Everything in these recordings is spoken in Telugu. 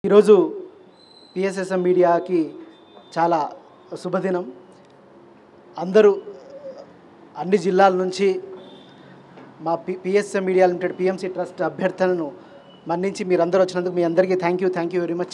ఈరోజు పిఎస్ఎస్ఎం మీడియాకి చాలా శుభదినం అందరూ అన్ని జిల్లాల నుంచి మా P PSM media limited PMC trust అభ్యర్థనను మన్నించి మీరందరూ వచ్చినందుకు మీ అందరికీ thank you thank you very much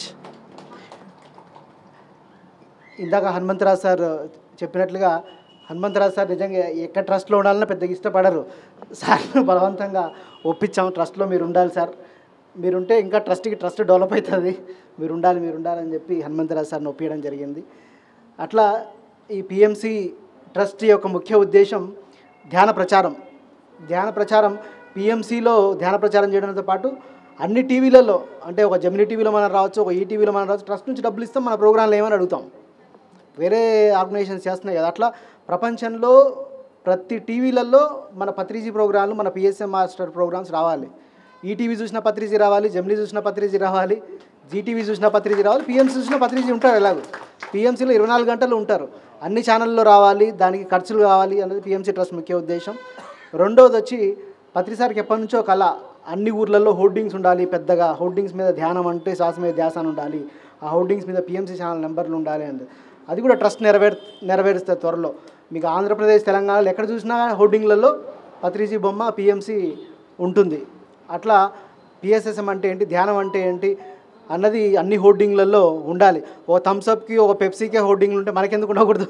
ఇందాక హనుమంతరావు సార్ చెప్పినట్లుగా హనుమంతరావు సార్ నిజంగా ఎక్కడ ట్రస్ట్లో ఉండాలన్నా పెద్దగా ఇష్టపడరు సార్ బలవంతంగా ఒప్పించాం ట్రస్ట్లో మీరు ఉండాలి సార్ మీరుంటే ఇంకా ట్రస్ట్కి ట్రస్ట్ డెవలప్ అవుతుంది మీరు ఉండాలి మీరు ఉండాలని చెప్పి హనుమంతరావు సార్ని ఒప్పించడం జరిగింది అట్లా ఈ పిఎంసి ట్రస్ట్ యొక్క ముఖ్య ఉద్దేశం ధ్యాన ప్రచారం ధ్యాన ప్రచారం పిఎంసిలో ధ్యాన ప్రచారం చేయడంతో పాటు అన్ని టీవీలలో అంటే ఒక జమినీ టీవీలో మనం రావచ్చు ఒక ఈ టీవీలో మనం రావచ్చు ట్రస్ట్ నుంచి డబ్బులు ఇస్తాం మన ప్రోగ్రాంలు ఏమని అడుగుతాం వేరే ఆర్గనైజేషన్స్ చేస్తున్నాయి కదా అట్లా ప్రపంచంలో ప్రతి టీవీలలో మన పత్రిజీ ప్రోగ్రాంలు మన పిఎస్ఎం మాస్టర్ ప్రోగ్రామ్స్ రావాలి ఈటీవీ చూసిన పత్రిజీ రావాలి జమినీ చూసిన పత్రిజీ రావాలి జీటీవీ చూసిన పత్రిజీ రావాలి పిఎంసీ చూసిన పత్రిజీ ఉంటారు ఎలాగో పిఎంసీలో ఇరవై నాలుగు గంటలు ఉంటారు అన్ని ఛానల్లో రావాలి దానికి ఖర్చులు కావాలి అనేది పిఎంసీ ట్రస్ట్ ముఖ్య ఉద్దేశం రెండవది వచ్చి పత్రిసారికి ఎప్పటి నుంచో కళ అన్ని ఊర్లలో హోర్డింగ్స్ ఉండాలి పెద్దగా హోర్డింగ్స్ మీద ధ్యానం అంటే శ్వాస మీద ధ్యాస అని ఉండాలి ఆ హోర్డింగ్స్ మీద పిఎంసీ ఛానల్ నెంబర్లు ఉండాలి అంది అది కూడా ట్రస్ట్ నెరవేర్ నెరవేరుస్తుంది త్వరలో మీకు ఆంధ్రప్రదేశ్ తెలంగాణలో ఎక్కడ చూసినా హోర్డింగ్లలో పత్రిజీ బొమ్మ పిఎంసి ఉంటుంది అట్లా పిఎస్ఎస్ఎం అంటే ఏంటి ధ్యానం అంటే ఏంటి అన్నది అన్ని హోర్డింగ్లలో ఉండాలి ఒక థమ్స్అప్కి ఒక పెప్సీకే హోర్డింగ్లు ఉంటే మనకెందుకు ఉండకూడదు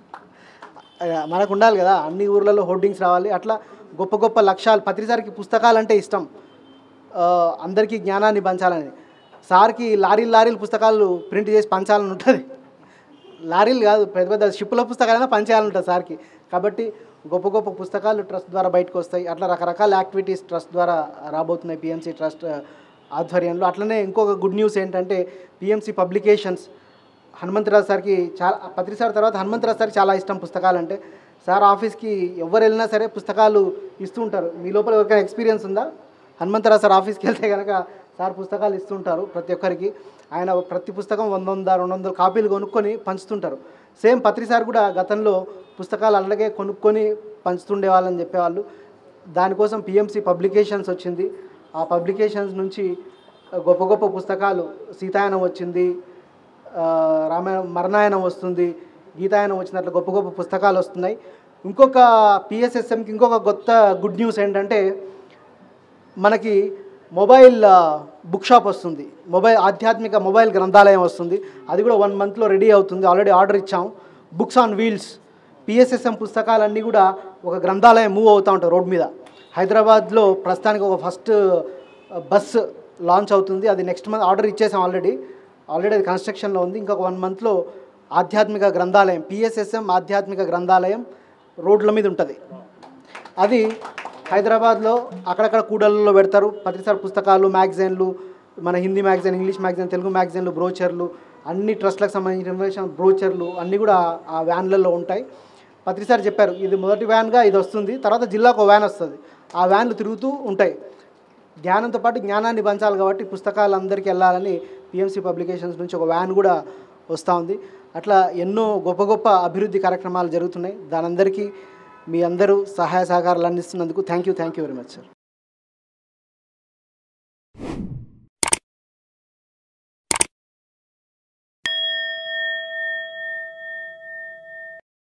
ఆ, మనకు ఉండాలి కదా అన్ని ఊర్లలో హోర్డింగ్స్ రావాలి అట్లా గొప్ప గొప్ప లక్ష్యాలు పత్రిసారికి పుస్తకాలు అంటే ఇష్టం ఆ, అందరికీ జ్ఞానాన్ని పంచాలని సార్కి లారీలు లారీలు పుస్తకాలు ప్రింట్ చేసి పంచాలని ఉంటుంది లారీలు కాదు పెద్ద పెద్ద షిప్పుల పుస్తకాలైనా పంచేయాలని ఉంటుంది సార్కి కాబట్టి గొప్ప గొప్ప పుస్తకాలు ట్రస్ట్ ద్వారా బయటకు వస్తాయి అట్లా రకరకాల యాక్టివిటీస్ ట్రస్ట్ ద్వారా రాబోతున్నాయి పిఎంసి ట్రస్ట్ ఆధ్వర్యంలో అట్లనే ఇంకొక గుడ్ న్యూస్ ఏంటంటే పిఎంసి పబ్లికేషన్స్ హనుమంతరావు సార్కి చాలా పత్రి సార్ తర్వాత హనుమంతరావు సార్కి చాలా ఇష్టం పుస్తకాలు అంటే సార్ ఆఫీస్కి ఎవరు వెళ్ళినా సరే పుస్తకాలు ఇస్తూ ఉంటారు మీ లోపల ఎవరికైనా ఎక్స్పీరియన్స్ ఉందా హనుమంతరావు సార్ ఆఫీస్కి వెళ్తే కనుక సార్ పుస్తకాలు ఇస్తుంటారు ప్రతి ఒక్కరికి ఆయన ప్రతి పుస్తకం వంద వంద రెండు వందల కాపీలు కొనుక్కొని పంచుతుంటారు సేమ్ పత్రి సార్ కూడా గతంలో పుస్తకాలు అలాగే కొనుక్కొని పంచుతుండే వాళ్ళని చెప్పేవాళ్ళు దానికోసం పిఎంసి పబ్లికేషన్స్ వచ్చింది ఆ పబ్లికేషన్స్ నుంచి గొప్ప గొప్ప పుస్తకాలు సీతాయనం వచ్చింది ఆ, రామాయణం మరణాయనం వస్తుంది గీతాయనం వచ్చినట్లు గొప్ప గొప్ప పుస్తకాలు వస్తున్నాయి ఇంకొక పిఎస్ఎస్ఎంకి ఇంకొక కొత్త గుడ్ న్యూస్ ఏంటంటే మనకి మొబైల్ ఆ, బుక్ షాప్ వస్తుంది మొబైల్ ఆధ్యాత్మిక మొబైల్ గ్రంథాలయం వస్తుంది అది కూడా వన్ మంత్లో రెడీ అవుతుంది ఆల్రెడీ ఆర్డర్ ఇచ్చాం బుక్స్ ఆన్ వీల్స్ పిఎస్ఎస్ఎం పుస్తకాలన్నీ కూడా ఒక గ్రంథాలయం మూవ్ అవుతూ ఉంటాయి రోడ్ మీద హైదరాబాద్లో ప్రస్తుతానికి ఒక ఫస్ట్ బస్ లాంచ్ అవుతుంది అది నెక్స్ట్ మంత్ ఆర్డర్ ఇచ్చేసాం ఆల్రెడీ ఆల్రెడీ అది కన్స్ట్రక్షన్లో ఉంది ఇంకొక వన్ మంత్లో ఆధ్యాత్మిక గ్రంథాలయం పిఎస్ఎస్ఎం ఆధ్యాత్మిక గ్రంథాలయం రోడ్ల మీద ఉంటుంది అది హైదరాబాద్లో అక్కడక్కడ కూడళ్ళలో పెడతారు పత్రిసార్ పుస్తకాలు మ్యాగజైన్లు మన Hindi magazine English magazine Telugu మ్యాగజైన్లు బ్రోచర్లు అన్ని ట్రస్ట్లకు సంబంధించిన ఇన్ఫర్మేషన్ బ్రోచర్లు అన్నీ కూడా ఆ వ్యాన్లలో ఉంటాయి పత్రిసార్ చెప్పారు ఇది మొదటి వ్యాన్గా ఇది వస్తుంది తర్వాత జిల్లాకు ఒక వ్యాన్ వస్తుంది ఆ వ్యాన్లు తిరుగుతూ ఉంటాయి ధ్యానంతో పాటు జ్ఞానాన్ని పంచాలి కాబట్టి పుస్తకాలు అందరికీ వెళ్ళాలని పిఎంసి పబ్లికేషన్స్ నుంచి ఒక వ్యాన్ కూడా వస్తూ ఉంది అట్లా ఎన్నో గొప్ప గొప్ప అభివృద్ధి కార్యక్రమాలు జరుగుతున్నాయి దానందరికీ మీ అందరూ సహాయ సహకారాలు అందిస్తున్నందుకు thank you thank you very much sir